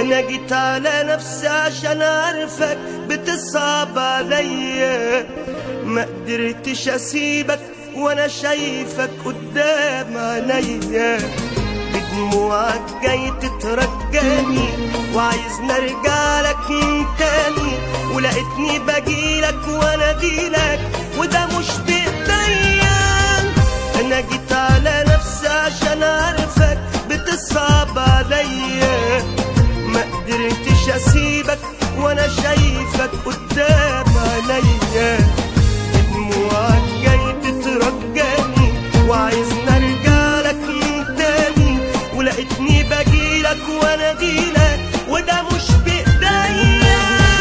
انا جيت على نفسي عشان اعرفك بتصعب عليا ما قدرتش اسيبك وانا شايفك قدام عينيا بدموعك جاي تترجاني وعايزني ارجع لك من تاني ولقيتني بجيلك واناديلك وده مش بايديا انا جيت على نفسي عشان اعرفك بتصعب عليا ما قدرتش اسيبك وانا شايفك قدام عينيا دموعك جاي تترجاني وعايزني ارجع لك من تاني ولقيتني بجيلك واناديلك وده مش بايديا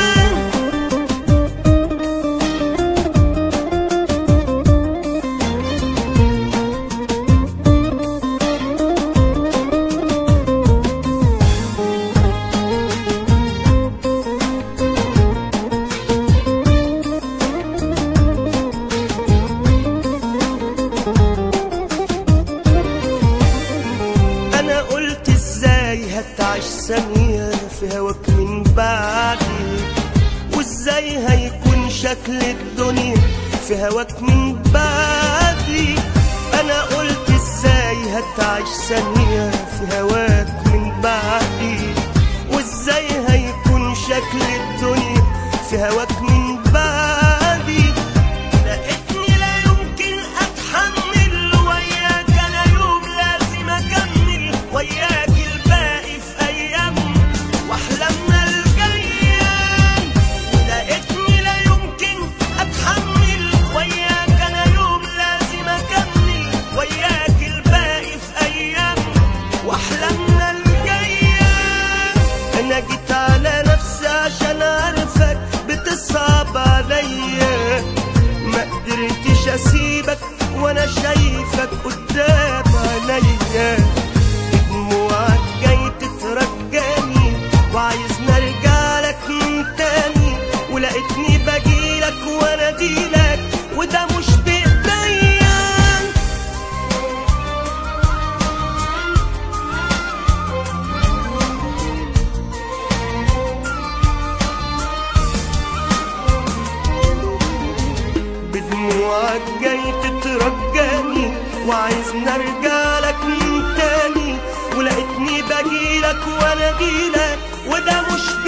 انا قلت ازاي هتعيش ثانية في هواك من بعدي وازاي هيكون شكل الدنيا في هواك من بعدي انا قلت ازاي هتعيش ثانية في هواك من بعدي وازاي هيكون شكل الدنيا في هواك من بعدي لقيتني لا يمكن اتحمل وياك انا يوم لازم اكمل وياك الباقي في ايام واحلامنا الجايه لقيتني لا يمكن اتحمل وياك انا يوم لازم اكمل وياك الباقي في ايام واحلامنا الجايه انا جيت على نفسي عشان اعرفك بتصعب عليا ما قدرتش اسيبك وانا شايفك قدام عينيا دموعك جاي تترجاني وعايزني ارجع لك من تاني ولقيتني بجيلك واناديلك وده مش بايديا بدموعك جاي تترجاني وعايزني ارجع لك من تاني ولقيتني بجيلك واناديلك وده مش